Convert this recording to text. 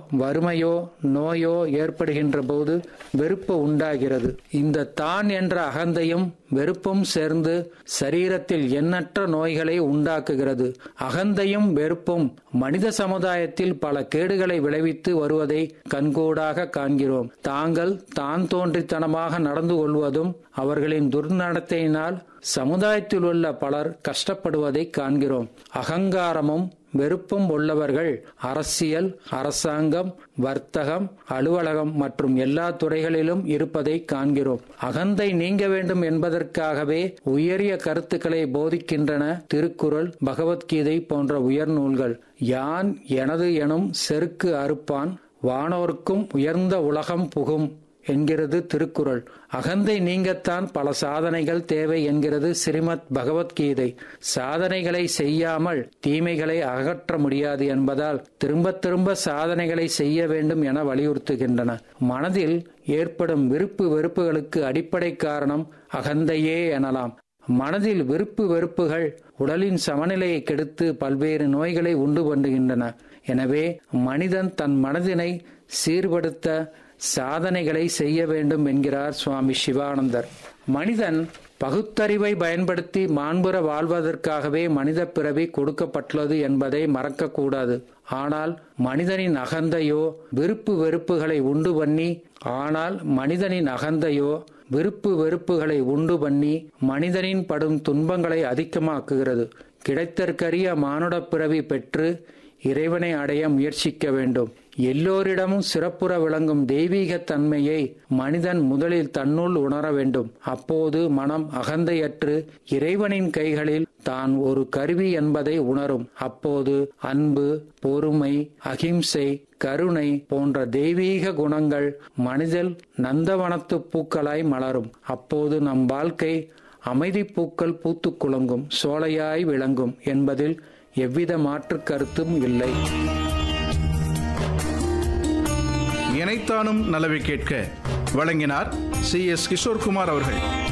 வறுமையோ நோயோ ஏற்படுகின்ற போது வெறுப்பு உண்டாகிறது இந்த தான் என்ற அகந்தையும் வெறுப்பும் சேர்ந்து சரீரத்தில் எண்ணற்ற நோய்களை உண்டாக்குகிறது அகந்தையும் வெறுப்பும் மனித சமுதாயத்தில் பல கேடுகளை விளைவித்து வருவதை கண்கூடாக காண்கிறோம் தாங்கள் தான் தோன்றித்தனமாக நடந்து கொள்வதும் அவர்களின் துர்நடத்தையினால் சமுதாயத்தில் உள்ள பலர் கஷ்டப்படுவதை காண்கிறோம் அகங்காரமும் வெறுப்பும் உள்ளவர்கள் அரசியல் அரசாங்கம் வர்த்தகம் அலுவலகம் மற்றும் எல்லா துறைகளிலும் இருப்பதை காண்கிறோம் அகந்தை நீங்க வேண்டும் என்பதற்காகவே உயரிய கருத்துக்களை போதிக்கின்றன திருக்குறள் பகவத்கீதை போன்ற உயர் நூல்கள் யான் எனது எனும் செருக்கு அறுப்பான் வானோர்க்கும் உயர்ந்த உலகம் புகும் என்கிறது திருக்குறள் அகந்தை நீங்கத்தான் பல சாதனைகள் தேவை என்கிறது ஸ்ரீமத் பகவத்கீதை சாதனைகளை செய்யாமல் தீமைகளை அகற்ற முடியாது என்பதால் திரும்ப திரும்ப சாதனைகளை செய்ய வேண்டும் என வலியுறுத்துகின்றன மனதில் ஏற்படும் விருப்பு வெறுப்புகளுக்கு அடிப்படை காரணம் அகந்தையே எனலாம் மனதில் விருப்பு வெறுப்புகள் உடலின் சமநிலையை கெடுத்து பல்வேறு நோய்களை உண்டு பண்ணுகின்றன எனவே மனிதன் தன் மனதினை சீர்படுத்த சாதனைகளை செய்ய வேண்டும் என்கிறார் சுவாமி சிவானந்தர் மனிதன் பகுத்தறிவை பயன்படுத்தி மாண்புற வாழ்வதற்காகவே மனித பிறவி கொடுக்கப்பட்டுள்ளது என்பதை மறக்கக்கூடாது ஆனால் மனிதனின் அகந்தையோ விருப்பு வெறுப்புகளை உண்டு பண்ணி ஆனால் மனிதனின் அகந்தையோ விருப்பு வெறுப்புகளை உண்டு பண்ணி மனிதனின் படும் துன்பங்களை அதிகமாக்குகிறது கிடைத்தற்கரிய மானுட பிறவி பெற்று இறைவனை அடைய முயற்சிக்க வேண்டும் எல்லோரிடமும் சிறப்புற விளங்கும் தெய்வீக தன்மையை மனிதன் முதலில் தன்னுள் உணர வேண்டும் அப்போது மனம் அகந்தையற்று இறைவனின் கைகளில் தான் ஒரு கருவி என்பதை உணரும் அப்போது அன்பு பொறுமை அகிம்சை கருணை போன்ற தெய்வீக குணங்கள் மனிதல் நந்தவனத்து பூக்களாய் மலரும் அப்போது நம் வாழ்க்கை அமைதி பூக்கள் பூத்து குலுங்கும் சோலையாய் விளங்கும் என்பதில் எவ்வித மாற்று கருத்தும் இல்லை இணைத்தானும் நலவை கேட்க வழங்கினார் சி எஸ் கிஷோர்குமார் அவர்கள்